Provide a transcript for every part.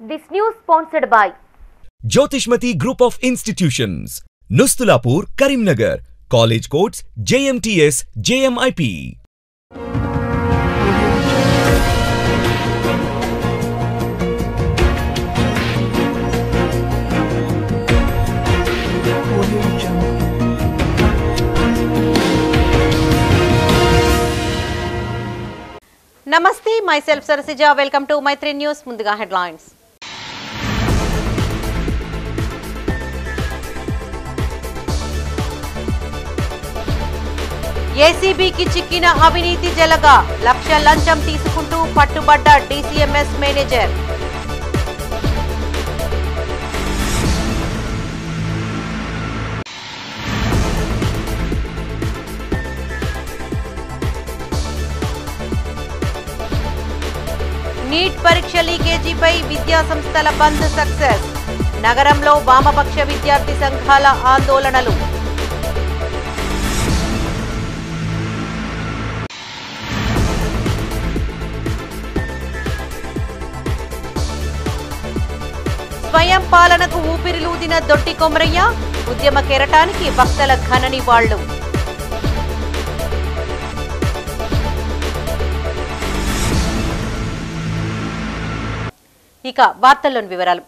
This news sponsored by Jyotishmati group of institutions Nustulapur Karimnagar college codes JMTS JMIP నమస్తే myself Sarasija welcome to Maithri news ముందుగా headlines ఏసీబీకి చిక్కిన అవినీతి జలగా లక్ష లంచం తీసుకుంటూ పట్టుబడ్డ డీసీఎంఎస్ మేనేజర్ నీట్ పరీక్ష లీకేజీపై విద్యా సంస్థల బంద్ సక్సెస్ నగరంలో వామపక్ష విద్యార్థి సంఘాల ఆందోళనలు స్వయం పాలనకు ఊపిరిలూదిన దొడ్డి కొమరయ్య ఉద్యమ కెరటానికి భక్తల ఘన నివాళులు ఇక వార్తల్లోని వివరాలు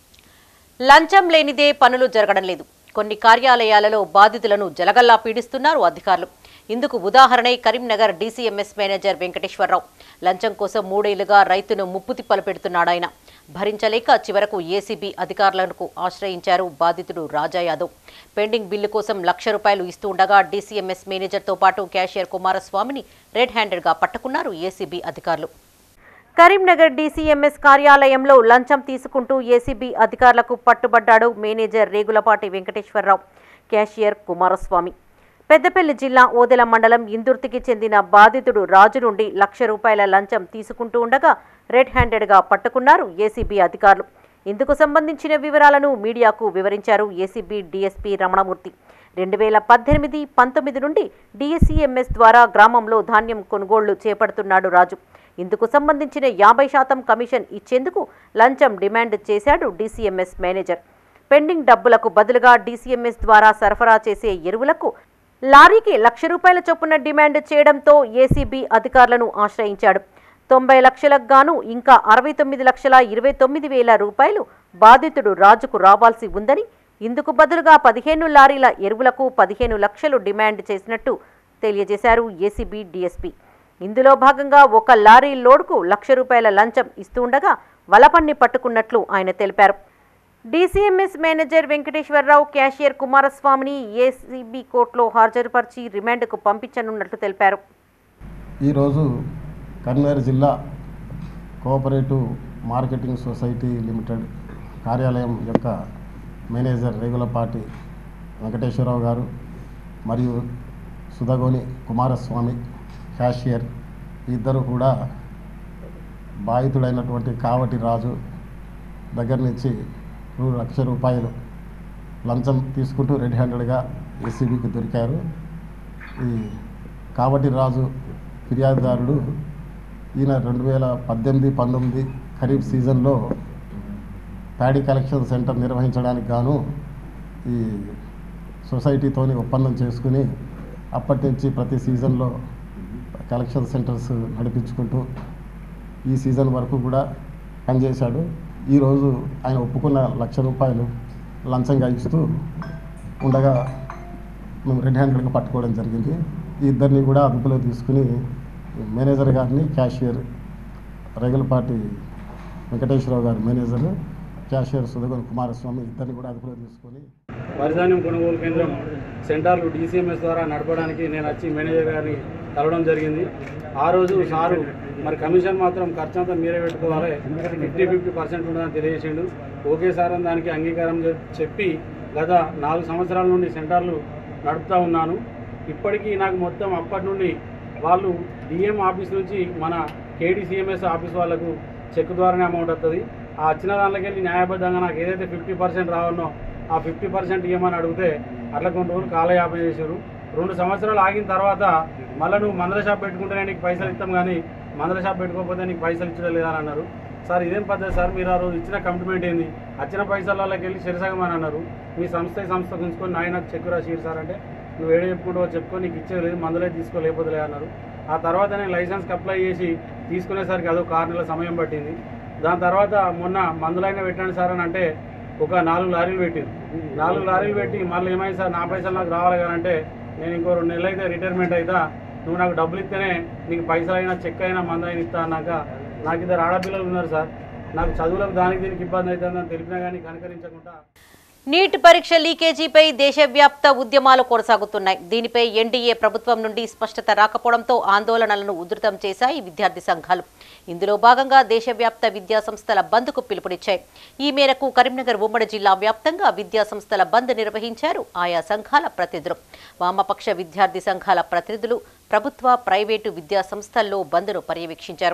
లంచం లేనిదే పనులు జరగడం లేదు కొన్ని కార్యాలయాలలో బాధితులను జలగల్లా పీడిస్తున్నారు అధికారులు ఇందుకు ఉదాహరణే కరీంనగర్ డీసీఎంఎస్ మేనేజర్ వెంకటేశ్వరరావు లంచం కోసం మూడేళ్లుగా రైతును ముప్పుతిప్పలు పెడుతున్నాడు ఆయన భరించలేక చివరకు ఏసీబీ అధికారులకు ఆశ్రయించారు బాధితుడు రాజా యాదవ్ పెండింగ్ బిల్లు కోసం లక్ష రూపాయలు ఇస్తూ ఉండగా డీసీఎంఎస్ మేనేజర్తో పాటు క్యాషియర్ కుమారస్వామిని రెడ్ హ్యాండెడ్గా పట్టుకున్నారు ఏసీబీ అధికారులు కరీంనగర్ డీసీఎంఎస్ కార్యాలయంలో లంచం తీసుకుంటూ ఏసీబీ అధికారులకు పట్టుబడ్డాడు మేనేజర్ రేగులపాటి వెంకటేశ్వరరావు క్యాషియర్ కుమారస్వామి పెద్దపల్లి జిల్లా ఓదెల మండలం ఇందుర్తికి చెందిన బాధితుడు రాజు నుండి లక్ష రూపాయల లంచం తీసుకుంటూ ఉండగా రెడ్ హ్యాండెడ్గా పట్టుకున్నారు ఏసీబీ అధికారులు ఇందుకు సంబంధించిన వివరాలను మీడియాకు వివరించారు ఏసీబీ డీఎస్పీ రమణమూర్తి రెండు వేల పద్దెనిమిది పంతొమ్మిది నుండి డిఎస్సీఎంఎస్ ద్వారా గ్రామంలో ధాన్యం కొనుగోళ్లు చేపడుతున్నాడు రాజు ఇందుకు సంబంధించిన యాభై శాతం కమిషన్ ఇచ్చేందుకు లంచం డిమాండ్ చేశాడు డీసీఎంఎస్ మేనేజర్ పెండింగ్ డబ్బులకు బదులుగా డీసీఎంఎస్ ద్వారా సరఫరా చేసే ఎరువులకు లారీకి లక్ష రూపాయల చొప్పున డిమాండ్ చేయడంతో ఏసీబీ అధికారులను ఆశ్రయించాడు తొంభై లక్షలకు గాను ఇంకా అరవై తొమ్మిది లక్షల ఇరవై తొమ్మిది వేల రూపాయలు బాధితుడు రాజుకు రావాల్సి ఉందని ఇందుకు బదులుగా పదిహేను లారీల ఎరువులకు పదిహేను లక్షలు డిమాండ్ చేసినట్టు తెలియజేశారు ఏసీబీ డీఎస్పీ ఇందులో భాగంగా ఒక లారీ లోడ్కు లక్ష రూపాయల లంచం ఇస్తుండగా వలపన్ని పట్టుకున్నట్లు ఆయన తెలిపారు డీసీఎంఎస్ మేనేజర్ వెంకటేశ్వరరావు క్యాషియర్ కుమారస్వామిని ఏసీబీ కోర్టులో హాజరుపరిచి రిమాండ్కు పంపించనున్నట్లు తెలిపారు ఈరోజు కరీంనగర్ జిల్లా కోఆపరేటివ్ మార్కెటింగ్ సొసైటీ లిమిటెడ్ కార్యాలయం యొక్క మేనేజర్ రేగులపాటి వెంకటేశ్వరరావు గారు మరియు సుధగోని కుమారస్వామి క్యాషియర్ ఇద్దరు కూడా బాధితుడైనటువంటి కావటి రాజు దగ్గర నుంచి రూ లక్ష రూపాయలు లంచం తీసుకుంటూ రెడ్ హ్యాండెడ్గా ఏసీబీకి దొరికారు ఈ కావటి రాజు ఫిర్యాదుదారుడు ఈయన రెండు వేల పద్దెనిమిది పంతొమ్మిది ఖరీఫ్ సీజన్లో ప్యాడీ కలెక్షన్ సెంటర్ నిర్వహించడానికి గాను ఈ సొసైటీతోని ఒప్పందం చేసుకుని అప్పటి నుంచి ప్రతి సీజన్లో కలెక్షన్ సెంటర్స్ నడిపించుకుంటూ ఈ సీజన్ వరకు కూడా పనిచేశాడు ఈరోజు ఆయన ఒప్పుకున్న లక్ష రూపాయలు లంచంగా ఇస్తూ ఉండగా మేము రెడ్ హ్యాండెడ్గా పట్టుకోవడం జరిగింది ఈ ఇద్దరిని కూడా అదుపులో తీసుకుని మేనేజర్ గారిని క్యాషియర్ రెగలపాటి వెంకటేశ్వరరావు గారు మేనేజర్ క్యాషియర్ సుధగన్ కుమారస్వామి ఇద్దరిని కూడా అదుపులో తీసుకొని వరిధాన్యం కొనుగోలు కేంద్రం సెంటర్లు డీసీఎంఎస్ ద్వారా నడపడానికి నేను వచ్చి మేనేజర్ గారిని కలవడం జరిగింది ఆ రోజు సారు మరి కమిషన్ మాత్రం ఖర్చు అంతా మీరే పెట్టుకోవాలి ఫిఫ్టీ ఫిఫ్టీ పర్సెంట్ ఉంటుందని తెలియజేసిండు ఓకే సార్ అని దానికి అంగీకారం చె- చెప్పి గత నాలుగు సంవత్సరాల నుండి సెంటర్లు నడుపుతూ ఉన్నాను ఇప్పటికీ నాకు మొత్తం అప్పటి నుండి వాళ్ళు డిఎం ఆఫీస్ నుంచి మన కేడీసీఎంఎస్ ఆఫీస్ వాళ్ళకు చెక్ ద్వారానే అమౌంట్ వస్తుంది ఆ వచ్చిన దాంట్లోకి వెళ్ళి న్యాయబద్ధంగా నాకు ఏదైతే ఫిఫ్టీ పర్సెంట్ రావనో ఆ ఫిఫ్టీ పర్సెంట్ ఇవ్వమని అడిగితే అట్లా కొన్ని రోజులు కాలయాపన చేశారు రెండు సంవత్సరాలు ఆగిన తర్వాత మళ్ళీ నువ్వు మందల షాప్ పెట్టుకుంటేనే నీకు పైసలు ఇస్తాం కానీ మందల షాప్ పెట్టుకోకపోతే నీకు పైసలు ఇచ్చడం లేదని అన్నారు సార్ ఇదేం పద్ధతి సార్ మీరు ఆ రోజు ఇచ్చిన కమిట్మెంట్ ఏంది వచ్చిన పైసలకి వెళ్ళి శరిసగం అని అన్నారు మీ సంస్థ ఈ సంస్థ ఉంచుకొని నాయన నాకు చెక్ రాసిరు సార్ అంటే నువ్వు ఏడు చెప్పుకుంటావో చెప్పుకో నీకు ఇచ్చేది లేదు మందులే తీసుకో లేకపోతే అన్నారు ఆ తర్వాత నేను లైసెన్స్కి అప్లై చేసి తీసుకునేసరికి అదో ఆరు నెలల సమయం పట్టింది దాని తర్వాత మొన్న మందులైనా పెట్టండి సార్ అని అంటే ఒక నాలుగు లారీలు పెట్టారు నాలుగు లారీలు పెట్టి మళ్ళీ ఏమైంది సార్ నా పైసలు నాకు రావాలి కానీ అంటే నేను ఇంకో రెండు నెలలు అయితే రిటైర్మెంట్ అవుతా నువ్వు నాకు డబ్బులు ఇస్తేనే నీకు పైసలు అయినా చెక్ అయినా మందు అయినా ఇస్తా అన్నాక నాకు ఇద్దరు ఆడపిల్లలు ఉన్నారు సార్ నాకు చదువులకు దానికి దీనికి ఇబ్బంది అవుతుందని తెలిపినా కానీ కనుకరించకుండా నీట్ పరీక్ష లీకేజీపై దేశవ్యాప్త ఉద్యమాలు కొనసాగుతున్నాయి దీనిపై ఎన్డీఏ ప్రభుత్వం నుండి స్పష్టత రాకపోవడంతో ఆందోళనలను ఉధృతం చేశాయి విద్యార్థి సంఘాలు ఇందులో భాగంగా దేశవ్యాప్త విద్యా సంస్థల బంద్కు పిలుపునిచ్చాయి ఈ మేరకు కరీంనగర్ ఉమ్మడి జిల్లా వ్యాప్తంగా విద్యా సంస్థల బంద్ నిర్వహించారు ఆయా సంఘాల ప్రతినిధులు వామపక్ష విద్యార్థి సంఘాల ప్రతినిధులు ప్రభుత్వ ప్రైవేటు విద్యా సంస్థల్లో బంద్ను పర్యవేక్షించారు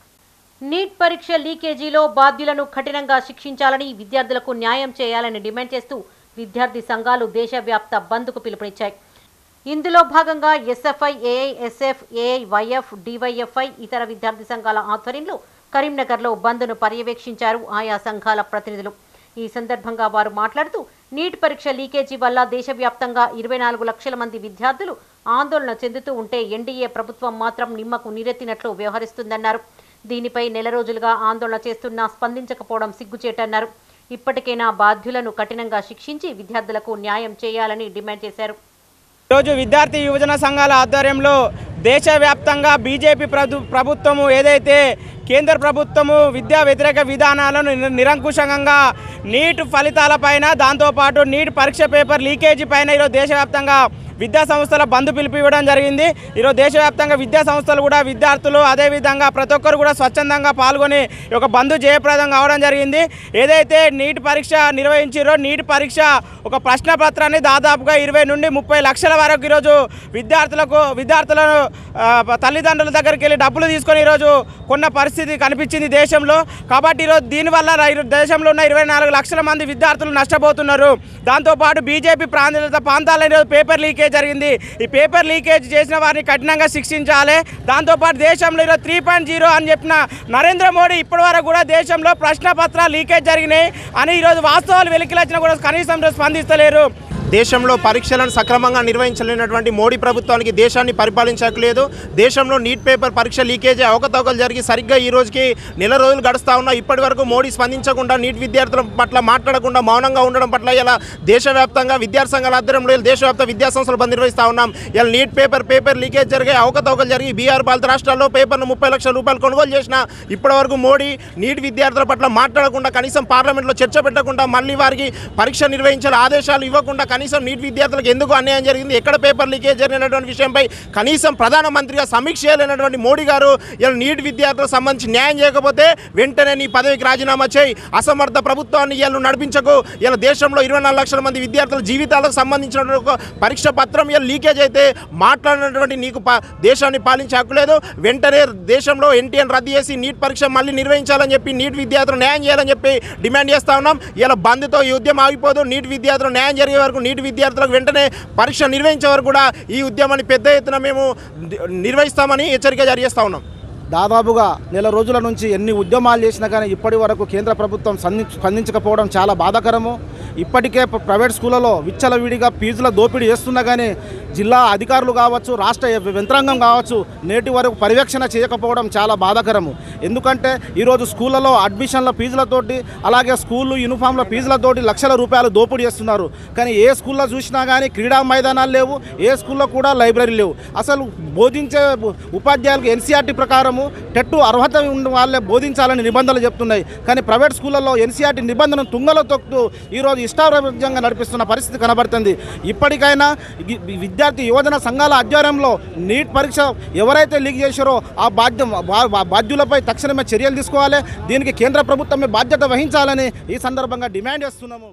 నీట్ పరీక్ష లీకేజీలో బాధ్యులను కఠినంగా శిక్షించాలని విద్యార్థులకు న్యాయం చేయాలని డిమాండ్ చేస్తూ విద్యార్థి సంఘాలు దేశవ్యాప్త బంద్కు పిలుపునిచ్చాయి ఇందులో భాగంగా ఎస్ఎఫ్ఐ ఏఐఎస్ఎఫ్ ఏఐవైఎఫ్ డివైఎఫ్ఐ ఇతర విద్యార్థి సంఘాల ఆధ్వర్యంలో కరీంనగర్లో బంద్ను పర్యవేక్షించారు ఆయా సంఘాల ప్రతినిధులు ఈ సందర్భంగా వారు మాట్లాడుతూ నీట్ పరీక్ష లీకేజీ వల్ల దేశవ్యాప్తంగా ఇరవై నాలుగు లక్షల మంది విద్యార్థులు ఆందోళన చెందుతూ ఉంటే ఎన్డీఏ ప్రభుత్వం మాత్రం నిమ్మకు నీరెత్తినట్లు వ్యవహరిస్తుందన్నారు దీనిపై నెల రోజులుగా ఆందోళన చేస్తున్నా స్పందించకపోవడం సిగ్గుచేటన్నారు ఇప్పటికైనా బాధ్యులను కఠినంగా శిక్షించి విద్యార్థులకు న్యాయం చేయాలని డిమాండ్ చేశారు ఈరోజు విద్యార్థి యువజన సంఘాల ఆధ్వర్యంలో దేశవ్యాప్తంగా బీజేపీ ప్రభు ప్రభుత్వము ఏదైతే కేంద్ర ప్రభుత్వము విద్యా వ్యతిరేక విధానాలను నిర- నిరంకుశంగా నీట్ ఫలితాలపైన దాంతోపాటు నీట్ పరీక్ష పేపర్ లీకేజీ పైన ఈరోజు దేశవ్యాప్తంగా విద్యా సంస్థల బంద్ పిలుపు ఇవ్వడం జరిగింది ఈరోజు దేశవ్యాప్తంగా విద్యా సంస్థలు కూడా విద్యార్థులు అదేవిధంగా ప్రతి ఒక్కరు కూడా స్వచ్ఛందంగా పాల్గొని ఈ యొక్క బంద్ జయప్రదం కావడం జరిగింది ఏదైతే నీట్ పరీక్ష నిర్వహించారో నీట్ పరీక్ష ఒక ప్రశ్న పత్రాన్ని దాదాపుగా ఇరవై నుండి ముప్పై లక్షల వరకు ఈరోజు విద్యార్థులకు విద్యార్థులను ఆ, తల్లిదండ్రుల దగ్గరికి వెళ్ళి డబ్బులు తీసుకొని ఈరోజు కొన్న పరిస్థితి కనిపించింది దేశంలో కాబట్టి ఈరోజు దీనివల్ల రై- దేశంలో ఉన్న ఇరవై నాలుగు లక్షల మంది విద్యార్థులు నష్టపోతున్నారు దాంతోపాటు బీజేపీ ప్రాంతాల ప్రాంతాల్లో ఈరోజు పేపర్ లీకేజ్ జరిగింది ఈ పేపర్ లీకేజ్ చేసిన వారిని కఠినంగా శిక్షించాలి దాంతోపాటు దేశంలో ఈరోజు త్రీ పాయింట్ జీరో అని చెప్పిన నరేంద్ర మోడీ ఇప్పటివరకు కూడా దేశంలో ప్రశ్న పత్రాలు లీకేజ్ జరిగినాయి అని ఈరోజు వాస్తవాలు వెలికిలొచ్చినా కూడా కనీసం స్పందిస్తలేరు దేశంలో పరీక్షలను సక్రమంగా నిర్వహించలేనటువంటి మోడీ ప్రభుత్వానికి దేశాన్ని పరిపాలించట్లేదు దేశంలో నీట్ పేపర్ పరీక్ష లీకేజీ అవకతవకలు జరిగి సరిగ్గా ఈ రోజుకి నెల రోజులు గడుస్తా ఉన్నా ఇప్పటి వరకు మోడీ స్పందించకుండా నీట్ విద్యార్థుల పట్ల మాట్లాడకుండా మౌనంగా ఉండడం పట్ల ఇలా దేశవ్యాప్తంగా విద్యార్థి సంఘాల ఆధ్వర్యంలో ఇలా దేశవ్యాప్త విద్యా సంస్థలు బంద్ నిర్వహిస్తా ఉన్నాం ఇలా నీట్ పేపర్ పేపర్ లీకేజ్ జరిగే అవకతవకలు జరిగి బీహార్ పాలిత రాష్ట్రాల్లో పేపర్ను ముప్పై లక్షల రూపాయలు కొనుగోలు చేసిన ఇప్పటి వరకు మోడీ నీట్ విద్యార్థుల పట్ల మాట్లాడకుండా కనీసం పార్లమెంట్లో చర్చ పెట్టకుండా మళ్ళీ వారికి పరీక్ష నిర్వహించాలి ఆదేశాలు ఇవ్వకుండా కనీసం నీట్ విద్యార్థులకు ఎందుకు అన్యాయం జరిగింది ఎక్కడ పేపర్ లీకేజ్ జరిగినటువంటి విషయంపై కనీసం ప్రధానమంత్రిగా సమీక్ష చేయలేనటువంటి మోడీ గారు ఇలా నీట్ విద్యార్థులకు సంబంధించి న్యాయం చేయకపోతే వెంటనే నీ పదవికి రాజీనామా చేయి అసమర్థ ప్రభుత్వాన్ని ఇలా నడిపించకు ఇలా దేశంలో ఇరవై నాలుగు లక్షల మంది విద్యార్థుల జీవితాలకు సంబంధించిన ఒక పరీక్ష పత్రం ఇలా లీకేజ్ అయితే మాట్లాడినటువంటి నీకు ప- దేశాన్ని పాలించే హక్కు లేదు వెంటనే దేశంలో ఎన్టీఎన్ రద్దు చేసి నీట్ పరీక్ష మళ్ళీ నిర్వహించాలని చెప్పి నీట్ విద్యార్థులు న్యాయం చేయాలని చెప్పి డిమాండ్ చేస్తా ఉన్నాం ఇలా బంద్తో ఈ ఉద్యమం ఆగిపోదు నీట్ విద్యార్థులు న్యాయం జరిగే వరకు నీట్ విద్యార్థులకు వెంటనే పరీక్ష నిర్వహించే వరకు కూడా ఈ ఉద్యమాన్ని పెద్ద ఎత్తున మేము ని- నిర్వహిస్తామని హెచ్చరిక జారీ చేస్తా ఉన్నాం దాదాపుగా నెల రోజుల నుంచి ఎన్ని ఉద్యమాలు చేసినా కానీ ఇప్పటి వరకు కేంద్ర ప్రభుత్వం స్పంది స్పందించకపోవడం చాలా బాధాకరము ఇప్పటికే ప్ర- ప్రైవేట్ స్కూళ్ళలో విచ్చలవిడిగా ఫీజుల దోపిడీ చేస్తున్నా కానీ జిల్లా అధికారులు కావచ్చు రాష్ట్ర యంత్రాంగం కావచ్చు నేటి వరకు పర్యవేక్షణ చేయకపోవడం చాలా బాధాకరము ఎందుకంటే ఈరోజు స్కూళ్ళలో అడ్మిషన్ల ఫీజులతోటి అలాగే స్కూళ్ళు యూనిఫామ్ల ఫీజులతోటి లక్షల రూపాయలు దోపిడీ చేస్తున్నారు కానీ ఏ స్కూల్లో చూసినా కానీ క్రీడా మైదానాలు లేవు ఏ స్కూల్లో కూడా లైబ్రరీ లేవు అసలు బోధించే ఉపాధ్యాయులకు ఎన్సీఆర్టీ ప్రకారము టెట్టు అర్హత ఉన్న వాళ్ళే బోధించాలని నిబంధనలు చెప్తున్నాయి కానీ ప్రైవేట్ స్కూళ్ళల్లో ఎన్సీఆర్టీ నిబంధనలు తుంగలో తొక్కుతూ ఈరోజు ఇష్టారాజ్యంగా నడిపిస్తున్న పరిస్థితి కనబడుతుంది ఇప్పటికైనా వి- విద్యార్థి యువజన సంఘాల ఆధ్వర్యంలో నీట్ పరీక్ష ఎవరైతే లీక్ చేశారో ఆ బాధ్య బా- బా- బాధ్యులపై తక్షణమే చర్యలు తీసుకోవాలి దీనికి కేంద్ర ప్రభుత్వమే బాధ్యత వహించాలని ఈ సందర్భంగా డిమాండ్ చేస్తున్నాము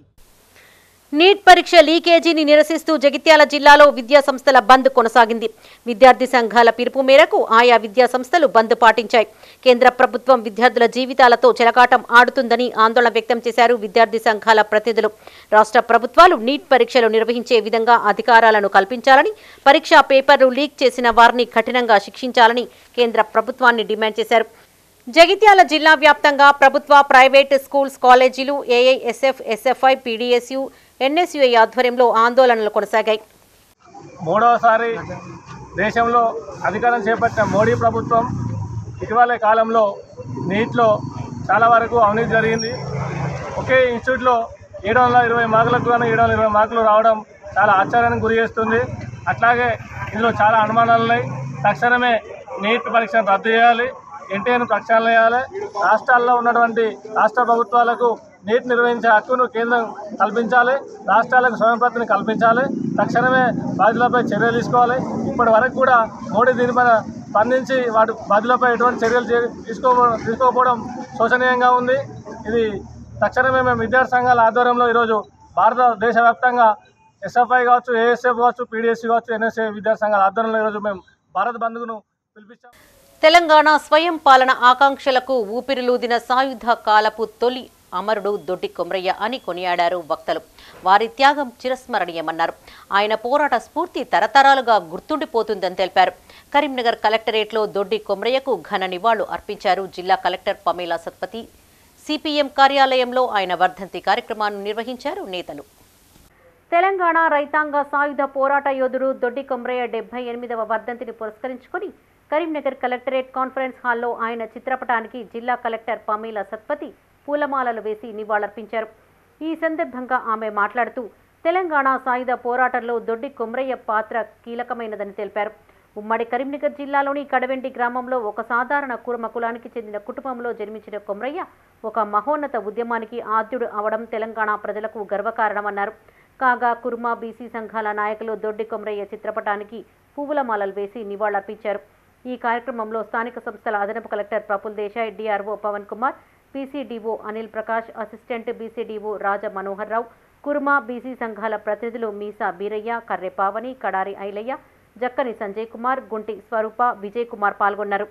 నీట్ పరీక్ష లీకేజీని నిరసిస్తూ జగిత్యాల జిల్లాలో విద్యా సంస్థల బంద్ కొనసాగింది విద్యార్థి సంఘాల పిలుపు మేరకు ఆయా విద్యా సంస్థలు బంద్ పాటించాయి కేంద్ర ప్రభుత్వం విద్యార్థుల జీవితాలతో చెలకాటం ఆడుతుందని ఆందోళన వ్యక్తం చేశారు విద్యార్థి సంఘాల ప్రతినిధులు రాష్ట్ర ప్రభుత్వాలు నీట్ పరీక్షలు నిర్వహించే విధంగా అధికారాలను కల్పించాలని పరీక్షా పేపర్లు లీక్ చేసిన వారిని కఠినంగా శిక్షించాలని కేంద్ర ప్రభుత్వాన్ని డిమాండ్ చేశారు జగిత్యాల జిల్లా వ్యాప్తంగా ప్రభుత్వ ప్రైవేటు స్కూల్స్ కాలేజీలు ఏఐఎస్ఎఫ్ ఎస్ఎఫ్ఐ పీడీఎస్యు ఎన్ఎస్యుఐ ఆధ్వర్యంలో ఆందోళనలు కొనసాగాయి మూడవసారి దేశంలో అధికారం చేపట్టిన మోడీ ప్రభుత్వం ఇటీవల కాలంలో నీట్లో చాలా వరకు అవినీతి జరిగింది ఒకే ఇన్స్టిట్యూట్లో ఏడు వందల ఇరవై మార్కులకు గాను ఏడు వందల ఇరవై మార్కులు రావడం చాలా ఆశ్చర్యానికి గురి చేస్తుంది అట్లాగే ఇందులో చాలా అనుమానాలు ఉన్నాయి తక్షణమే నీట్ పరీక్షను రద్దు చేయాలి ఎన్టీఏను ప్రక్షాళన చేయాలి రాష్ట్రాల్లో ఉన్నటువంటి రాష్ట్ర ప్రభుత్వాలకు నీట్ నిర్వహించే హక్కును కేంద్రం కల్పించాలి రాష్ట్రాలకు స్వయం ప్రతిని కల్పించాలి తక్షణమే బాధ్యులపై చర్యలు తీసుకోవాలి ఇప్పటి వరకు కూడా మోడీ దీనిపైన స్పందించి వాటి బాధ్యులపై ఎటువంటి చర్యలు చే- తీసుకో తీసుకోకపోవడం శోచనీయంగా ఉంది ఇది తక్షణమే మేము విద్యార్థి సంఘాల ఆధ్వర్యంలో ఈరోజు భారతదేశ వ్యాప్తంగా ఎస్ఎఫ్ఐ కావచ్చు ఏఎస్ఎఫ్ కావచ్చు పీడిఎస్సీ కావచ్చు ఎన్ఎస్ఏ విద్యార్థి సంఘాల ఆధ్వర్యంలో ఈరోజు మేము భారత్ బంద్ను పిలిపించాం తెలంగాణ స్వయం పాలన ఆకాంక్షలకు ఊపిరిలూదిన సాయుధ కాలపు తొలి అమరుడు దొడ్డి కొమరయ్య అని కొనియాడారు వక్తలు వారి త్యాగం చిరస్మరణీయమన్నారు ఆయన పోరాట స్ఫూర్తి తరతరాలుగా గుర్తుండిపోతుందని తెలిపారు కరీంనగర్ కలెక్టరేట్లో దొడ్డి కొమరయ్యకు ఘన నివాళులు అర్పించారు జిల్లా కలెక్టర్ పమేలా సత్పతి సిపిఎం కార్యాలయంలో ఆయన వర్ధంతి కార్యక్రమాన్ని నిర్వహించారు నేతలు తెలంగాణ రైతాంగ సాయుధ పోరాట యోధుడు దొడ్డి కొమరయ్య డెబ్బై ఎనిమిదవ వర్ధంతిని పురస్కరించుకొని కరీంనగర్ కలెక్టరేట్ కాన్ఫరెన్స్ హాల్లో ఆయన చిత్రపటానికి జిల్లా కలెక్టర్ పమీల సత్పతి పూలమాలలు వేసి నివాళులర్పించారు ఈ సందర్భంగా ఆమె మాట్లాడుతూ తెలంగాణ సాయుధ పోరాటంలో దొడ్డి కొమరయ్య పాత్ర కీలకమైనదని తెలిపారు ఉమ్మడి కరీంనగర్ జిల్లాలోని కడవెండి గ్రామంలో ఒక సాధారణ కుర్మ కులానికి చెందిన కుటుంబంలో జన్మించిన కొమరయ్య ఒక మహోన్నత ఉద్యమానికి ఆద్యుడు అవడం తెలంగాణ ప్రజలకు గర్వకారణమన్నారు కాగా కుర్మా బీసీ సంఘాల నాయకులు దొడ్డి కొమరయ్య చిత్రపటానికి పువ్వుల మాలలు వేసి నివాళులర్పించారు ఈ కార్యక్రమంలో స్థానిక సంస్థల అదనపు collector Praful Desai DRO Pavan Kumar PCDO Anil Prakash assistant BCDO Raja Manohar Rao Kurma BC సంఘాల ప్రతినిధులు మీసా బీరయ్య కర్రె పావని కడారి ఐలయ్య జక్కని సంజయ్ కుమార్ గుంటి స్వరూప విజయ్ కుమార్ పాల్గొన్నారు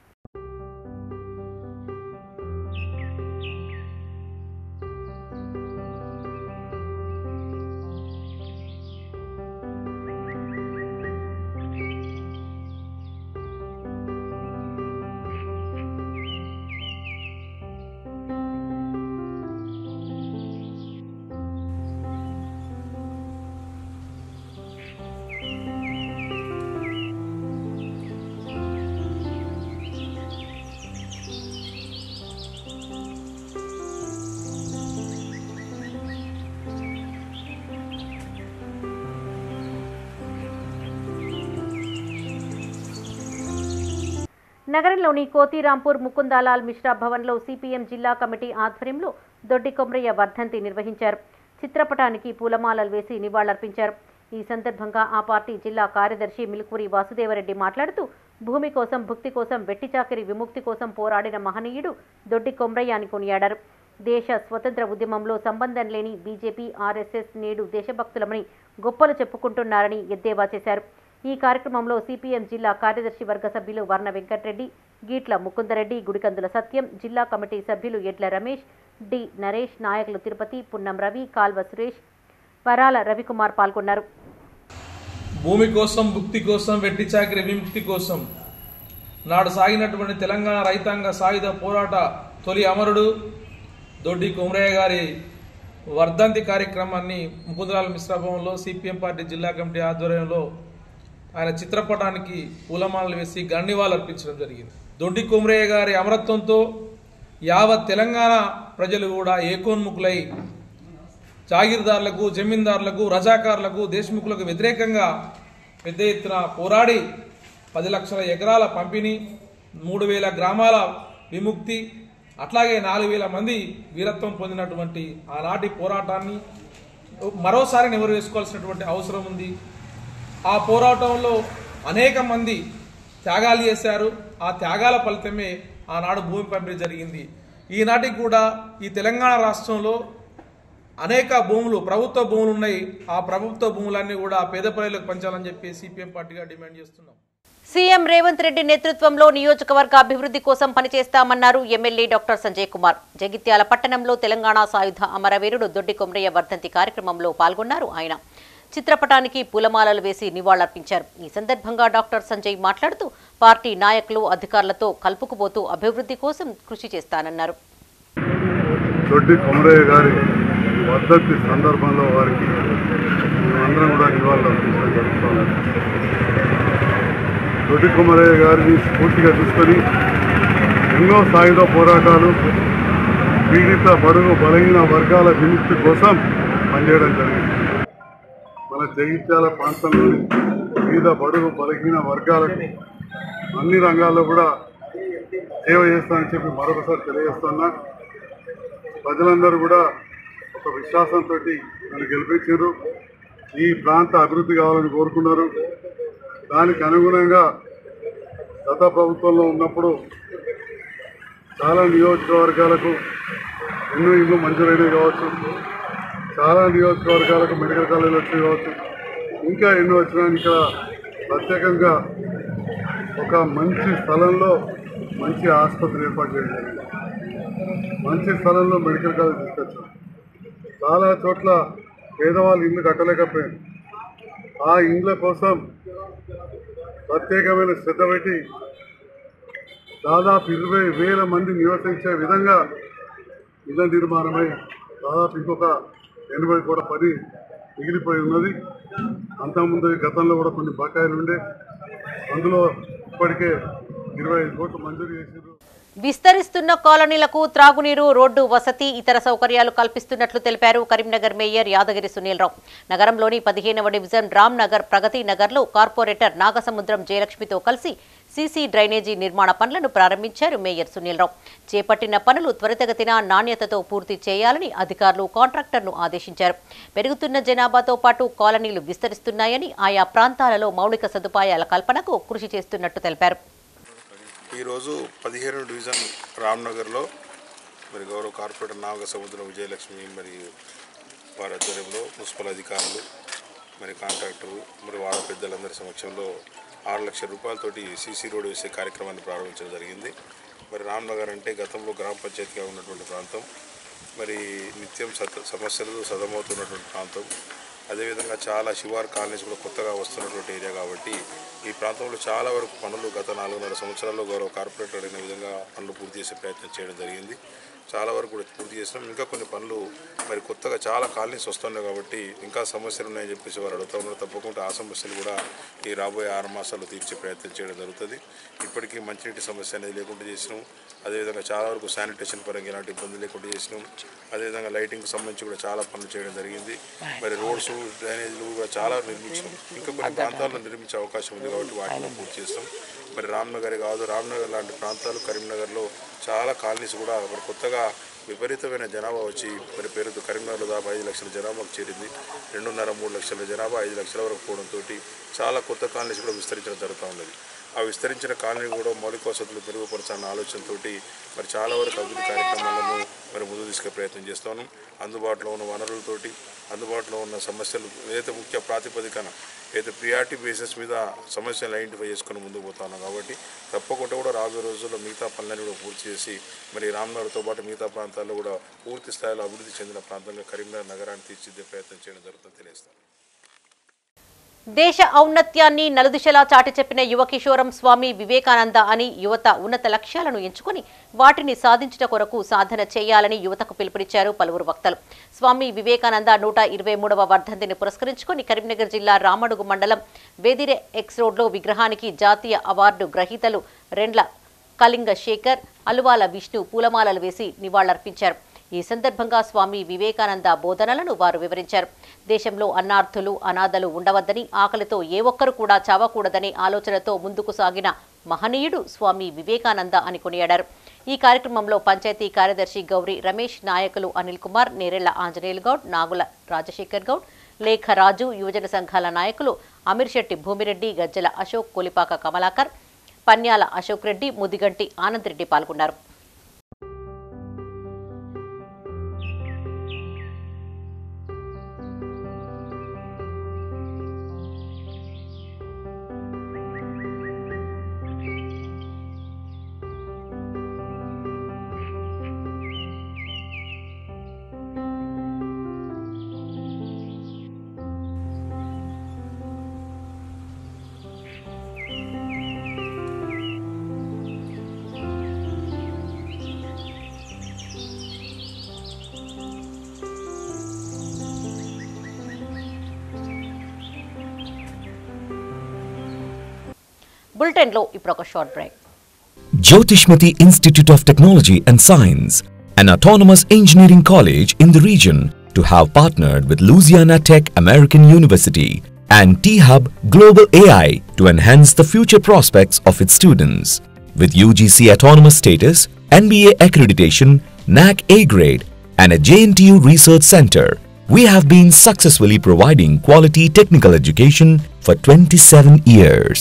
నగరంలోని కోతిరాంపూర్ ముకుందాలాల్ మిశ్రా భవన్లో సిపిఎం జిల్లా కమిటీ ఆధ్వర్యంలో దొడ్డి కొమరయ్య వర్ధంతి నిర్వహించారు చిత్రపటానికి పూలమాలలు వేసి నివాళులర్పించారు ఈ సందర్భంగా ఆ పార్టీ జిల్లా కార్యదర్శి మిలుకూరి వాసుదేవరెడ్డి మాట్లాడుతూ భూమి కోసం భుక్తి కోసం వెట్టి చాకిరి విముక్తి కోసం పోరాడిన మహనీయుడు దొడ్డి కొమరయ్య అని కొనియాడారు దేశ స్వతంత్ర ఉద్యమంలో సంబంధం లేని బీజేపీ ఆర్ఎస్ఎస్ నేడు దేశభక్తులమని గొప్పలు చెప్పుకుంటున్నారని ఎద్దేవా చేశారు ఈ కార్యక్రమంలో సిపిఎం జిల్లా కార్యదర్శి వర్గ సభ్యులు వర్ణ వెంకటరెడ్డి గీట్ల ముకుందరెడ్డి గుడికందుల సత్యం జిల్లా కమిటీ సభ్యులు ఎడ్ల రమేష్ డి నరేష్ నాయకులు తిరుపతి పున్నం రవి కాల్వ సురేష్ వరాల రవికుమార్ పాల్గొన్నారు భూమి కోసం భుక్తి కోసం వెట్టి చాకిరి విముక్తి కోసం నాడు సాగినటువంటి తెలంగాణ రైతాంగ సాయుధ పోరాట తొలి అమరుడు దొడ్డి కుమరయ్య గారి వర్ధంతి కార్యక్రమాన్ని ముకుందరాల మిశ్రాభవన్లో సిపిఎం పార్టీ జిల్లా కమిటీ ఆధ్వర్యంలో ఆయన చిత్రపటానికి పూలమాలలు వేసి గండివాలు అర్పించడం జరిగింది దొడ్డి కుమరయ్య గారి అమరత్వంతో యావత్ తెలంగాణ ప్రజలు కూడా ఏకోన్ముఖులై జాగీర్దారులకు జమీందారులకు రజాకారులకు దేశముఖులకు వ్యతిరేకంగా పెద్ద ఎత్తున పోరాడి పది లక్షల ఎకరాల పంపిణీ మూడు వేల గ్రామాల విముక్తి అట్లాగే నాలుగు వేల మంది వీరత్వం పొందినటువంటి ఆనాటి పోరాటాన్ని మరోసారి నెవరు వేసుకోవాల్సినటువంటి అవసరం ఉంది ఆ పోరాటంలో అనేక మంది త్యాగాలు చేశారు ఆ త్యాగాల ఫలితమే ఆనాడు భూమి పంపిణీ జరిగింది ఈనాటికి కూడా ఈ తెలంగాణ రాష్ట్రంలో అనేక భూములు ప్రభుత్వ భూములు ఉన్నాయి ఆ ప్రభుత్వ భూములన్నీ కూడా పేద ప్రజలకు పంచాలని చెప్పి సిపిఎం పార్టీగా డిమాండ్ చేస్తున్నాం సీఎం రేవంత్ రెడ్డి నేతృత్వంలో నియోజకవర్గ అభివృద్ధి కోసం పనిచేస్తామన్నారు ఎమ్మెల్యే డాక్టర్ సంజయ్ కుమార్ జగిత్యాల పట్టణంలో తెలంగాణ సాయుధ అమరవీరుడు దొడ్డి కొమరయ్య వర్ధంతి కార్యక్రమంలో పాల్గొన్నారు ఆయన చిత్రపటానికి పూలమాలలు వేసి నివాళులర్పించారు ఈ సందర్భంగా డాక్టర్ సంజయ్ మాట్లాడుతూ పార్టీ నాయకులు అధికారులతో కలుపుకుపోతూ అభివృద్ధి కోసం కృషి చేస్తానన్నారు దొడ్డి కొమరయ్య గారి వర్ధంతి సందర్భంలో వారికి మేమందరం కూడా నివాళులు అర్పించడం జరుగుతున్నది దొడ్డి కొమరయ్య గారిని స్ఫూర్తిగా తీసుకొని ఎన్నో సాయుధ పోరాటాలు పీడిత బడుగు బలహీన వర్గాల విముక్తి కోసం పనిచేయడం జరిగింది మన జగిత్యాల ప్రాంతంలోని వివిధ బడుగు బలహీన వర్గాలకు అన్ని రంగాల్లో కూడా సేవ చేస్తానని చెప్పి మరొకసారి తెలియజేస్తున్నా ప్రజలందరూ కూడా ఒక విశ్వాసంతో నన్ను గెలిపించారు ఈ ప్రాంత అభివృద్ధి కావాలని కోరుకున్నారు దానికి అనుగుణంగా గత ప్రభుత్వంలో ఉన్నప్పుడు చాలా నియోజకవర్గాలకు ఎన్నో ఇల్లు మంజూరైనవి కావచ్చు చాలా నియోజకవర్గాలకు మెడికల్ కాలేజీలు వచ్చి కావచ్చు ఇంకా ఎన్నో వచ్చినా ఇక్కడ ప్రత్యేకంగా ఒక మంచి స్థలంలో మంచి ఆసుపత్రి ఏర్పాటు చేయడం జరిగింది మంచి స్థలంలో మెడికల్ కాలేజ్ తీసుకొచ్చాం చాలా చోట్ల పేదవాళ్ళు ఇల్లు కట్టలేకపోయారు ఆ ఇండ్ల కోసం ప్రత్యేకమైన శ్రద్ధ పెట్టి దాదాపు ఇరవై వేల మంది నివసించే విధంగా ఇళ్ళ నిర్మాణమై దాదాపు ఇంకొక ఎనభై కూడా పని మిగిలిపోయి ఉన్నది అంతకుముందు గతంలో కూడా కొన్ని బకాయిలు ఉండే అందులో ఇప్పటికే ఇరవై ఐదు కోట్లు మంజూరు చేసారు విస్తరిస్తున్న కాలనీలకు త్రాగునీరు రోడ్డు వసతి ఇతర సౌకర్యాలు కల్పిస్తున్నట్లు తెలిపారు కరీంనగర్ మేయర్ యాదగిరి సునీల్రావు నగరంలోని పదిహేనవ డివిజన్ రామ్ నగర్ ప్రగతి నగర్లో కార్పొరేటర్ నాగసముద్రం జయలక్ష్మితో కలిసి సీసీ డ్రైనేజీ నిర్మాణ పనులను ప్రారంభించారు మేయర్ సునీల్రావు చేపట్టిన పనులు త్వరితగతిన నాణ్యతతో పూర్తి చేయాలని అధికారులు కాంట్రాక్టర్ను ఆదేశించారు పెరుగుతున్న జనాభాతో పాటు కాలనీలు విస్తరిస్తున్నాయని ఆయా ప్రాంతాలలో మౌలిక సదుపాయాల కల్పనకు కృషి చేస్తున్నట్టు తెలిపారు ఈరోజు పదిహేను డివిజన్ రామ్నగర్లో మరి గౌరవ కార్పొరేటర్ నాగ సముద్రం విజయలక్ష్మి మరి వారి ఆధ్వర్యంలో మున్సిపల్ అధికారులు మరి కాంట్రాక్టరు మరి వాళ్ళ పెద్దలందరి సమక్షంలో ఆరు లక్షల రూపాయలతోటి సీసీ రోడ్ వేసే కార్యక్రమాన్ని ప్రారంభించడం జరిగింది మరి రామ్నగర్ అంటే గతంలో గ్రామ పంచాయతీగా ఉన్నటువంటి ప్రాంతం మరి నిత్యం సత సమస్యలతో సదమవుతున్నటువంటి ప్రాంతం అదేవిధంగా చాలా శివార్ కాలనీస్ కూడా కొత్తగా వస్తున్నటువంటి ఏరియా కాబట్టి ఈ ప్రాంతంలో చాలా వరకు పనులు గత నాలుగున్నర సంవత్సరాల్లో గౌరవ కార్పొరేటర్ అడిగిన విధంగా పనులు పూర్తి చేసే ప్రయత్నం చేయడం జరిగింది చాలా వరకు కూడా పూర్తి చేసినాం ఇంకా కొన్ని పనులు మరి కొత్తగా చాలా కాలనీస్ వస్తున్నాయి కాబట్టి ఇంకా సమస్యలు ఉన్నాయని చెప్పేసి వారు అడుగుతా ఉన్నారు తప్పకుండా ఆ సమస్యలు కూడా ఈ రాబోయే ఆరు మాసాల్లో తీర్చే ప్రయత్నం చేయడం జరుగుతుంది ఇప్పటికీ మంచినీటి సమస్య అనేది లేకుండా చేసినాం అదేవిధంగా చాలా వరకు శానిటేషన్ పరంగా ఎలాంటి ఇబ్బంది లేకుండా చేసినాం అదేవిధంగా లైటింగ్కి సంబంధించి కూడా చాలా పనులు చేయడం జరిగింది మరి రోడ్స్ డ్రైనేజీలు కూడా చాలా నిర్మించాం ఇంకా కొన్ని ప్రాంతాల్లో నిర్మించే అవకాశం ఉంది కాబట్టి వాటిని పూర్తి చేస్తాం మరి రామ్నగర్ కాదు రామ్నగర్ లాంటి ప్రాంతాలు కరీంనగర్లో చాలా కాలనీస్ కూడా మరి కొత్తగా విపరీతమైన జనాభా వచ్చి మరి పేరుతో కరీంనగర్లో దాదాపు ఐదు లక్షల జనాభాకు చేరింది రెండున్నర మూడు లక్షల జనాభా ఐదు లక్షల వరకు పోవడంతో చాలా కొత్త కాలనీస్ కూడా విస్తరించడం జరుగుతూ ఉన్నది ఆ విస్తరించిన కాలనీ కూడా మౌలిక వసతులు మెరుగుపరచాలన్న ఆలోచనతో మరి చాలా వరకు అభివృద్ధి కార్యక్రమాలను మరి ముందు తీసుకే ప్రయత్నం చేస్తాను అందుబాటులో ఉన్న వనరులతోటి అందుబాటులో ఉన్న సమస్యలు ఏదైతే ముఖ్య ప్రాతిపదికన ఏదైతే ప్రియారిటీ బేసిస్ మీద సమస్యలు ఐడెంటిఫై చేసుకుని ముందుకు పోతా ఉన్నాం కాబట్టి తప్పకుండా కూడా రాబోయే రోజుల్లో మిగతా పనులను కూడా పూర్తి చేసి మరి రామ్నగర్తో పాటు మిగతా ప్రాంతాల్లో కూడా పూర్తి స్థాయిలో అభివృద్ధి చెందిన ప్రాంతంగా కరీంనగర్ నగరాన్ని తీర్చిదిద్దే ప్రయత్నం చేయడం జరుగుతుందని తెలియజేస్తాను దేశ ఔన్నత్యాన్ని నలుదిశలా చాటి చెప్పిన యువ కిషోరం స్వామి వివేకానంద అని యువత ఉన్నత లక్ష్యాలను ఎంచుకొని వాటిని సాధించుట కొరకు సాధన చేయాలని యువతకు పిలుపునిచ్చారు పలువురు వక్తలు స్వామి వివేకానంద నూట ఇరవై మూడవ వర్ధంతిని పురస్కరించుకొని కరీంనగర్ జిల్లా రామడుగు మండలం వేదిరె ఎక్స్ రోడ్లో విగ్రహానికి జాతీయ అవార్డు గ్రహీతలు రెండ్ల కళింగ శేఖర్ అలువాల విష్ణు పూలమాలలు వేసి నివాళులర్పించారు ఈ సందర్భంగా స్వామి వివేకానంద బోధనలను వారు వివరించారు దేశంలో అన్నార్థులు అనాథలు ఉండవద్దని ఆకలితో ఏ ఒక్కరు కూడా చావకూడదనే ఆలోచనతో ముందుకు సాగిన మహనీయుడు స్వామి వివేకానంద అని కొనియాడారు ఈ కార్యక్రమంలో పంచాయతీ కార్యదర్శి గౌరి రమేష్ నాయకులు అనిల్ కుమార్ నేరెళ్ల ఆంజనేయులు గౌడ్ నాగుల రాజశేఖర్ గౌడ్ లేఖ రాజు యువజన సంఘాల నాయకులు అమీర్శెట్టి భూమిరెడ్డి గజ్జల అశోక్ కొలిపాక కమలాకర్ పన్యాల అశోక్ రెడ్డి ముదిగంటి ఆనంద్ రెడ్డి పాల్గొన్నారు బులెటిన్లో ఇప్పుడు ఒక short break Jyotishmati Institute of Technology and Science, an autonomous engineering college in the region, to have partnered with Louisiana Tech American University and T-Hub Global AI to enhance the future prospects of its students. With UGC autonomous status, NBA accreditation, NAC A grade, and a JNTU research center, we have been successfully providing quality technical education for 27 years.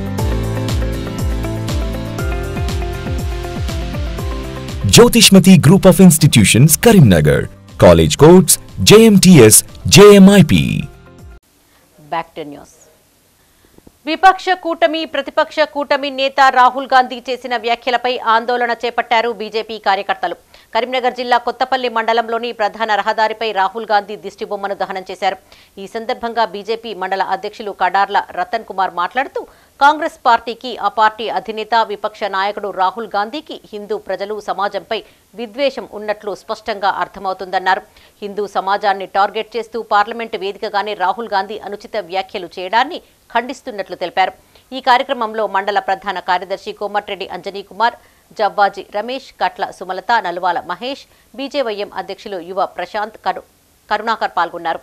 Jyotishmati Group of Institutions, Karimnagar. College codes JMTS, JMIP. Back to news విపక్ష కూటమి ప్రతిపక్ష కూటమి నేత రాహుల్ గాంధీ చేసిన వ్యాఖ్యలపై ఆందోళన చేపట్టారు BJP కార్యకర్తలు కరీంనగర్ జిల్లా కొత్తపల్లి మండలంలోని ప్రధాన రహదారిపై రాహుల్ గాంధీ దిష్టిబొమ్మను దహనం చేశారు ఈ సందర్భంగా బీజేపీ మండల అధ్యక్షులు కడార్ల రతన్ కుమార్ మాట్లాడుతూ కాంగ్రెస్ పార్టీకి ఆ పార్టీ అధినేత విపక్ష నాయకుడు రాహుల్ గాంధీకి హిందూ ప్రజలు సమాజంపై విద్వేషం ఉన్నట్లు స్పష్టంగా అర్థమవుతుందన్నారు హిందూ సమాజాన్ని టార్గెట్ చేస్తూ పార్లమెంటు వేదికగానే రాహుల్ గాంధీ అనుచిత వ్యాఖ్యలు చేయడాన్ని ఖండిస్తున్నట్లు తెలిపారు ఈ కార్యక్రమంలో మండల ప్రధాన కార్యదర్శి కోమటిరెడ్డి అంజనీ కుమార్ జవ్వాజీ రమేష్ కట్ల సుమలత నలువాల మహేష్ బీజేవైఎం అధ్యక్షులు యువ ప్రశాంత్ కరు కరుణాకర్ పాల్గొన్నారు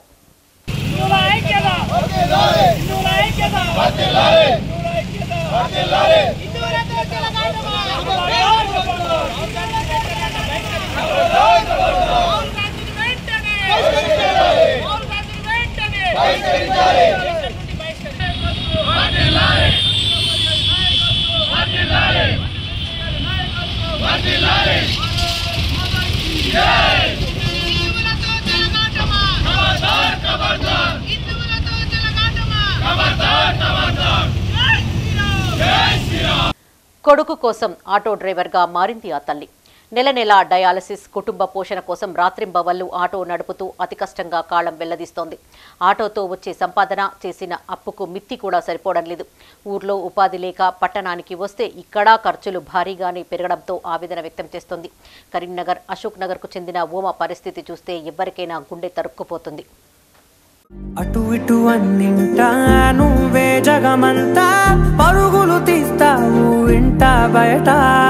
కొడుకు కోసం ఆటో డ్రైవర్గా మారింది ఆ తల్లి నెల నెల డయాలసిస్ కుటుంబ పోషణ కోసం రాత్రింబవళ్లు ఆటో నడుపుతూ అతి కష్టంగా కాలం వెల్లదీస్తోంది ఆటోతో వచ్చే సంపాదన చేసిన అప్పుకు మిత్తి కూడా సరిపోవడం లేదు ఊర్లో ఉపాధి లేక పట్టణానికి వస్తే ఇక్కడా ఖర్చులు భారీగానే పెరగడంతో ఆవేదన వ్యక్తం చేస్తోంది కరీంనగర్ అశోక్ నగర్కు చెందిన ఓమ పరిస్థితి చూస్తే ఎవరికైనా గుండె తరుక్కుపోతుంది అటు ఇటు అన్నింటా నువ్వే జగమంతా పరుగులు తీస్తావు ఇంట బయట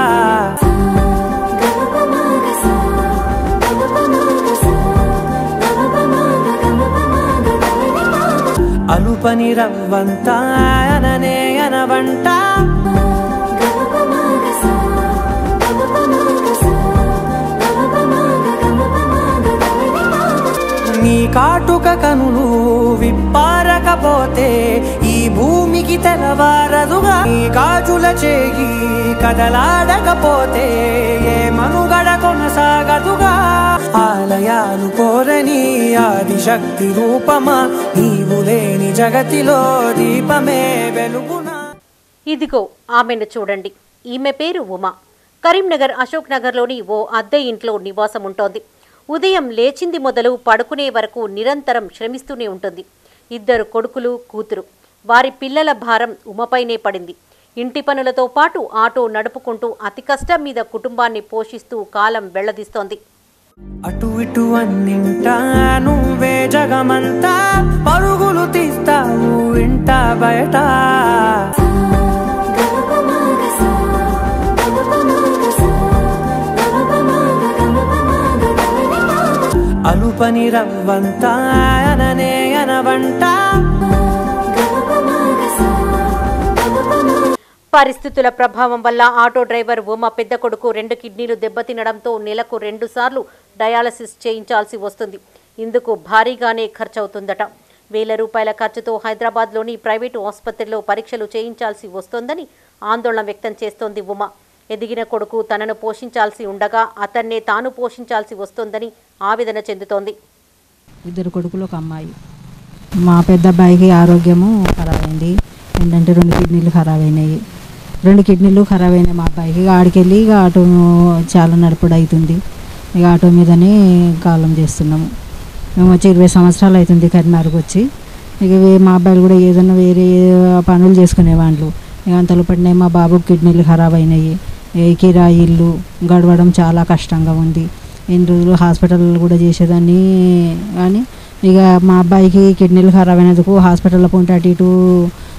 అలుపని రవ్వంతా అననే అనవంట నీ కాటుక కనులు విప్పారకపోతే ఈ భూమికి తెలవారదుగా నీ గాజుల చేయి కదలాడకపోతే ఏ మనుగడ కొనసాగదుగా ఆలయాలు కోరని ఆదిశక్తి రూపమా నీవు లేని జగతిలో దీపమే వెలుగునా ఇదిగో ఆమెను చూడండి ఈమె పేరు ఉమా కరీంనగర్ అశోక్ నగర్లోని ఓ అద్దె ఇంట్లో నివాసం ఉంటోంది ఉదయం లేచింది మొదలు పడుకునే వరకు నిరంతరం శ్రమిస్తూనే ఉంటుంది ఇద్దరు కొడుకులు కూతురు వారి పిల్లల భారం ఉమపైనే పడింది ఇంటి పనులతో పాటు ఆటో నడుపుకుంటూ అతి కష్టం మీద కుటుంబాన్ని పోషిస్తూ కాలం వెళ్లదీస్తోంది అటు ఇటు అన్నింటా నువ్వే జగమంతా పరుగులు తీస్తావు ఇంట బయట అలుపని రవ్వంతా అననే అనవంట పరిస్థితుల ప్రభావం వల్ల ఆటో డ్రైవర్ ఉమ పెద్ద కొడుకు రెండు కిడ్నీలు దెబ్బతినడంతో నెలకు రెండు సార్లు డయాలసిస్ చేయించాల్సి వస్తుంది ఇందుకు భారీగానే ఖర్చవుతుందట వేల రూపాయల ఖర్చుతో హైదరాబాద్లోని ప్రైవేటు ఆసుపత్రిలో పరీక్షలు చేయించాల్సి వస్తోందని ఆందోళన వ్యక్తం చేస్తోంది ఉమ ఎదిగిన కొడుకు తనను పోషించాల్సి ఉండగా అతన్నే తాను పోషించాల్సి వస్తోందని ఆవేదన చెందుతోంది ఇద్దరు కొడుకులు ఒక అమ్మాయి మా పెద్ద అబ్బాయికి ఆరోగ్యము ఖరాబ్ అయింది ఏంటంటే రెండు కిడ్నీలు ఖరాబ్ అయినాయి రెండు కిడ్నీలు ఖరాబ్ అయినాయి మా అబ్బాయికి ఇక ఆడికి వెళ్ళి ఇక ఆటో చాలా నడుపుడు అవుతుంది ఇక ఆటో మీదనే కాలం చేస్తున్నాము మేము వచ్చి ఇరవై సంవత్సరాలు అవుతుంది కరీంనగర్కి వచ్చి ఇక వే- మా అబ్బాయిలు కూడా ఏదైనా వేరే పనులు చేసుకునేవాళ్ళు ఇక అంతలో పడినాయి మా బాబుకి కిడ్నీలు ఖరాబ్ అయినాయి ఈ కిరాయి ఇల్లు గడవడం చాలా కష్టంగా ఉంది ఎన్ని రోజులు హాస్పిటల్ కూడా చేసేదాన్ని కానీ ఇక మా అబ్బాయికి కిడ్నీలు ఖరాబ్ అయినందుకు హాస్పిటల్లో పోంటే అటు ఇటు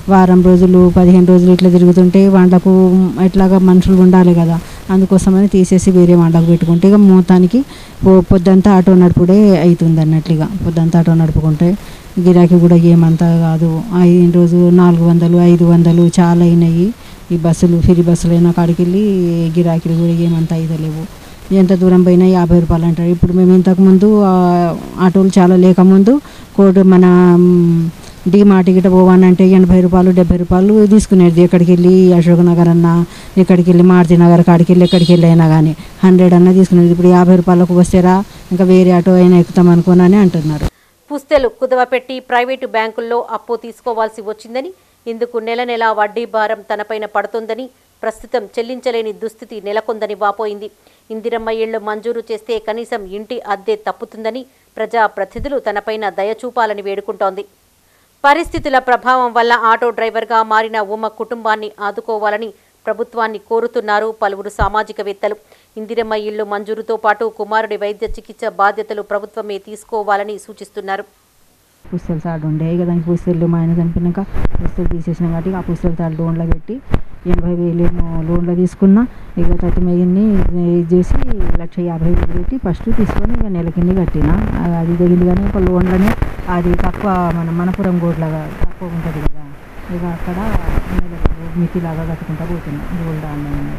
వారం రోజులు పదిహేను రోజులు ఇట్లా తిరుగుతుంటే వాళ్ళకు ఎట్లాగా మనుషులు ఉండాలి కదా అందుకోసమని తీసేసి వేరే వాళ్ళకు పెట్టుకుంటే ఇక మొత్తానికి పొ- పొద్దంతా ఆటో నడుపుడే అవుతుంది అన్నట్లుగా పొద్దంతా ఆటో నడుపుకుంటే గిరాకీ కూడా ఏమంతా కాదు ఐదు రోజు నాలుగు వందలు ఐదు వందలు చాలా అయినాయి ఈ బస్సులు ఫ్రీ బస్సులు అయినా కాడికి వెళ్ళి గిరాకీలు కూడా ఏమంతా అయితలేవు ఎంత దూరం పోయినా యాభై రూపాయలు అంటారు ఇప్పుడు మేము ఇంతకుముందు ఆ, ఆటోలు చాలా లేకముందు కోటి మన డి మార్ట్ గిట్ట పోవాలంటే ఎనభై రూపాయలు డెబ్బై రూపాయలు తీసుకునేది ఎక్కడికి వెళ్ళి అశోక్ నగర్ అన్న ఎక్కడికి వెళ్ళి మారుతి నగర్ కాడికి వెళ్ళి ఎక్కడికి వెళ్ళి అయినా కానీ హండ్రెడ్ అన్న తీసుకునేది ఇప్పుడు యాభై రూపాయలకు వస్తేరా ఇంకా వేరే ఆటో అయినా ఎక్కుతాం అనుకోనని అంటున్నారు పుస్తెలు కుదవపెట్టి ప్రైవేటు బ్యాంకుల్లో అప్పు తీసుకోవాల్సి వచ్చిందని ఇందుకు నెల నెల వడ్డీ భారం తనపైన పడుతుందని ప్రస్తుతం చెల్లించలేని దుస్థితి నెలకొందని వాపోయింది ఇందిరమ్మ ఇళ్లు మంజూరు చేస్తే కనీసం ఇంటి అద్దె తప్పుతుందని ప్రజా ప్రతినిధులు తనపైన దయ చూపాలని వేడుకుంటోంది పరిస్థితుల ప్రభావం వల్ల ఆటో డ్రైవర్గా మారిన ఉమ కుటుంబాన్ని ఆదుకోవాలని ప్రభుత్వాన్ని కోరుతున్నారు పలువురు సామాజికవేత్తలు ఇందిరమ్మ ఇళ్లు మంజూరుతో పాటు కుమారుడి వైద్య చికిత్స బాధ్యతలు ప్రభుత్వమే తీసుకోవాలని సూచిస్తున్నారు పుస్తల తాడు ఉండే ఇక దానికి పుస్తలు మా ఆయన చనిపోయినాక పుస్తలు తీసేసినాం కాబట్టి ఆ పుస్తల తాడు లోన్లో పెట్టి ఎనభై వేలు ఏమో లోన్లో తీసుకున్నా ఇక తట్టి మేగిన్ని ఇది చేసి లక్ష యాభై వేలు పెట్టి ఫస్ట్ తీసుకొని ఇక నెల కింద కట్టిన ఆ- అది తగిలింది కానీ ఒక లోన్లోనే అది తక్కువ మన మనపురం గోడ్లాగా తక్కువ ఉంటుంది కదా ఇక అక్కడ నెలకు మితిలాగా కట్టుకుంటా పోతున్నా గోల్డ్ ఆన్లైన్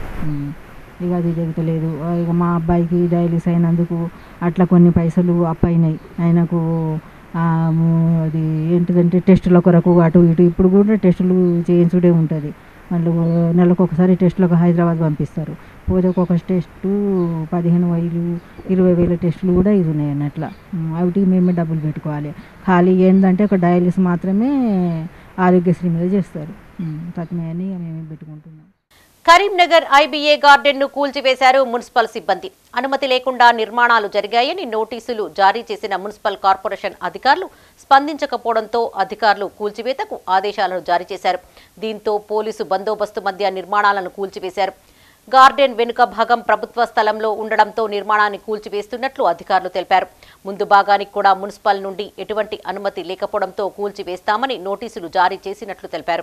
ఇక అది జరుగుతలేదు ఆ, ఇక మా అబ్బాయికి డయాలిస్ అయినందుకు అట్లా కొన్ని పైసలు అప్పు అయినాయి ఆయనకు ఆ, ము- అది ఏంటిదంటే టెస్టుల కొరకు అటు ఇటు ఇప్పుడు కూడా టెస్టులు చేయించుడే ఉంటుంది వాళ్ళు నెలకు ఒకసారి టెస్టులకు హైదరాబాద్ పంపిస్తారు పోతే ఒక్కొక్క టెస్టు పదిహేను వేలు ఇరవై వేల టెస్టులు కూడా ఇది ఉన్నాయి అన్నట్ల వాటికి మేమే డబ్బులు పెట్టుకోవాలి ఖాళీ ఏంటంటే ఒక డయాలిస్ మాత్రమే ఆరోగ్యశ్రీ మీద చేస్తారు తక్కువ అని ఇక మేమే పెట్టుకుంటున్నాం కరీంనగర్ ఐబీఏ గార్డెన్ను కూల్చివేశారు మున్సిపల్ సిబ్బంది అనుమతి లేకుండా నిర్మాణాలు జరిగాయని నోటీసులు జారీ చేసిన మున్సిపల్ కార్పొరేషన్ అధికారులు స్పందించకపోవడంతో అధికారులు కూల్చివేతకు ఆదేశాలను జారీ చేశారు దీంతో పోలీసు బందోబస్తు మధ్య నిర్మాణాలను కూల్చివేశారు గార్డెన్ వెనుక భాగం ప్రభుత్వ స్థలంలో ఉండడంతో నిర్మాణాన్ని కూల్చివేస్తున్నట్లు అధికారులు తెలిపారు ముందు భాగానికి కూడా మున్సిపల్ నుండి ఎటువంటి అనుమతి లేకపోవడంతో కూల్చివేస్తామని నోటీసులు జారీ చేసినట్లు తెలిపారు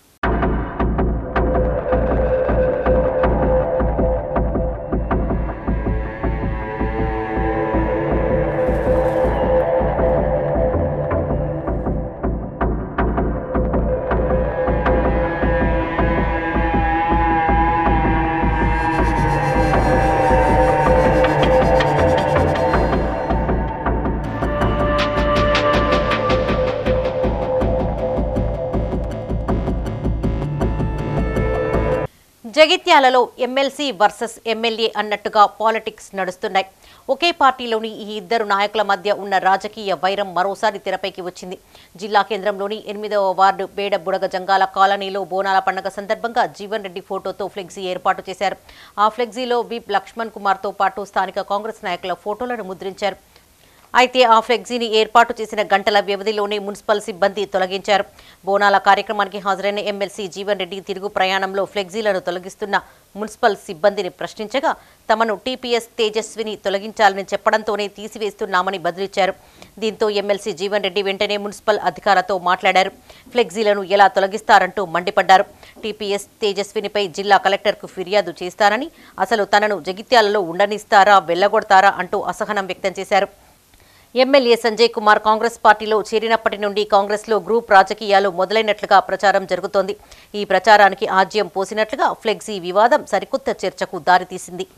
జగిత్యాలలో ఎమ్మెల్సీ వర్సెస్ ఎమ్మెల్యే అన్నట్టుగా పాలిటిక్స్ నడుస్తున్నాయి ఒకే పార్టీలోని ఈ ఇద్దరు నాయకుల మధ్య ఉన్న రాజకీయ వైరం మరోసారి తెరపైకి వచ్చింది జిల్లా కేంద్రంలోని ఎనిమిదవ వార్డు బేడ బుడగ జంగాల కాలనీలో బోనాల పండుగ సందర్భంగా జీవన్ రెడ్డి ఫోటోతో ఫ్లెక్సీ ఏర్పాటు చేశారు ఆ ఫ్లెక్సీలో విప్ లక్ష్మణ్ కుమార్తో పాటు స్థానిక కాంగ్రెస్ నాయకుల ఫోటోలను ముద్రించారు అయితే ఆ ఫ్లెక్సీని ఏర్పాటు చేసిన గంటల వ్యవధిలోనే మున్సిపల్ సిబ్బంది తొలగించారు బోనాల కార్యక్రమానికి హాజరైన ఎమ్మెల్సీ జీవన్ రెడ్డి తిరుగు ప్రయాణంలో ఫ్లెక్సీలను తొలగిస్తున్న మున్సిపల్ సిబ్బందిని ప్రశ్నించగా తమను టీపీఎస్ తేజస్విని తొలగించాలని చెప్పడంతోనే తీసివేస్తున్నామని బదిలిచ్చారు దీంతో ఎమ్మెల్సీ జీవన్ రెడ్డి వెంటనే మున్సిపల్ అధికారులతో మాట్లాడారు ఫ్లెక్సీలను ఎలా తొలగిస్తారంటూ మండిపడ్డారు టీపీఎస్ తేజస్వినిపై జిల్లా కలెక్టర్కు ఫిర్యాదు చేస్తానని అసలు తనను జగిత్యాలలో ఉండనిస్తారా వెళ్ళగొడతారా అంటూ అసహనం వ్యక్తం చేశారు ఎమ్మెల్యే సంజయ్ కుమార్ కాంగ్రెస్ పార్టీలో చేరినప్పటి నుండి కాంగ్రెస్లో గ్రూప్ రాజకీయాలు మొదలైనట్లుగా ప్రచారం జరుగుతోంది ఈ ప్రచారానికి ఆజ్యం పోసినట్లుగా ఫ్లెక్సీ వివాదం సరికొత్త చర్చకు దారితీసింది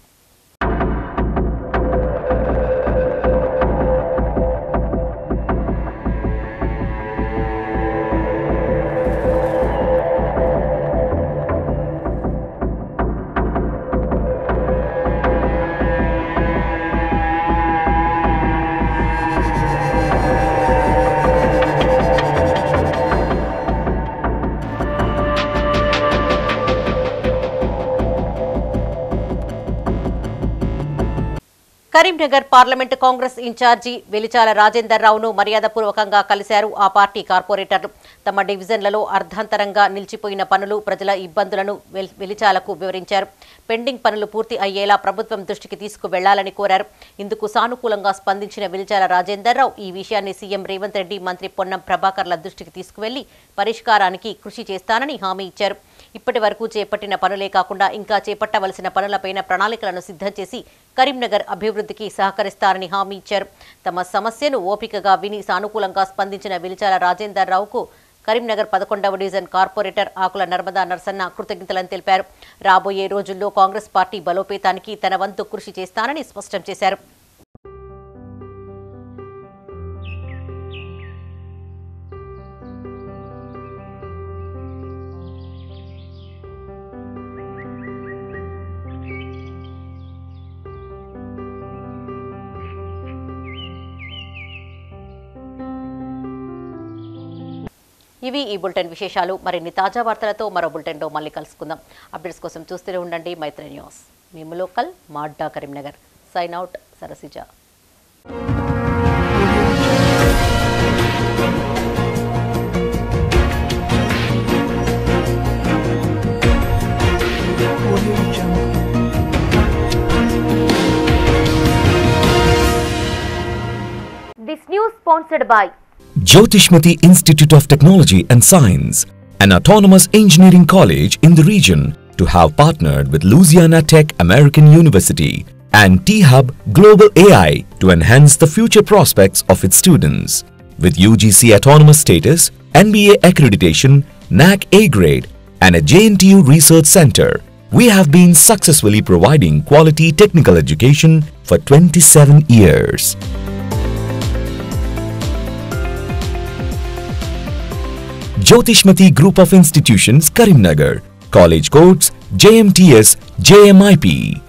Karimnagar parliament Congress in-charge Velichala Rajender రావును మర్యాదపూర్వకంగా కలిశారు ఆ పార్టీ కార్పొరేటర్లు తమ డివిజన్లలో అర్ధాంతరంగా నిలిచిపోయిన పనులు ప్రజల ఇబ్బందులను వెల్- వెలిచాలకు వివరించారు పెండింగ్ పనులు పూర్తి అయ్యేలా ప్రభుత్వం దృష్టికి తీసుకువెళ్లాలని కోరారు ఇందుకు సానుకూలంగా స్పందించిన వెలిచాల రాజేందర్ రావు ఈ విషయాన్ని సీఎం రేవంత్ రెడ్డి మంత్రి పొన్నం ప్రభాకర్ల దృష్టికి తీసుకువెళ్లి పరిష్కారానికి కృషి చేస్తానని హామీ ఇచ్చారు ఇప్పటి వరకు చేపట్టిన పనులే కాకుండా ఇంకా చేపట్టవలసిన పనులపైన ప్రణాళికలను సిద్ధం చేసి కరీంనగర్ అభివృద్ధికి సహకరిస్తారని హామీ ఇచ్చారు తమ సమస్యను ఓపికగా విని సానుకూలంగా స్పందించిన విలిచాల రాజేందర్ రావుకు కరీంనగర్ పదకొండవ డివిజన్ కార్పొరేటర్ ఆకుల నర్మదా నరసన్న కృతజ్ఞతలను తెలిపారు రాబోయే రోజుల్లో కాంగ్రెస్ పార్టీ బలోపేతానికి తన వంతు కృషి చేస్తానని స్పష్టం చేశారు ఇవి ఈ బులెటిన్ విశేషాలు మరిన్ని తాజా వార్తలతో మరో బులెటిన్లో మళ్ళీ కలుసుకుందాం అప్డేట్స్ కోసం చూస్తూనే ఉండండి మైత్రి న్యూస్ మేము లోకల్ మాడ్డా Karimnagar sign out Sarasija This news sponsored by Jyotishmati Institute of Technology and Science, an autonomous engineering college in the region, to have partnered with Louisiana Tech American University and T-Hub Global AI to enhance the future prospects of its students. With UGC autonomous status, NBA accreditation, NAC A grade, and a JNTU research center, we have been successfully providing quality technical education for 27 years. Jyotishmati Group of Institutions, Karimnagar. College codes JMTS JMIP.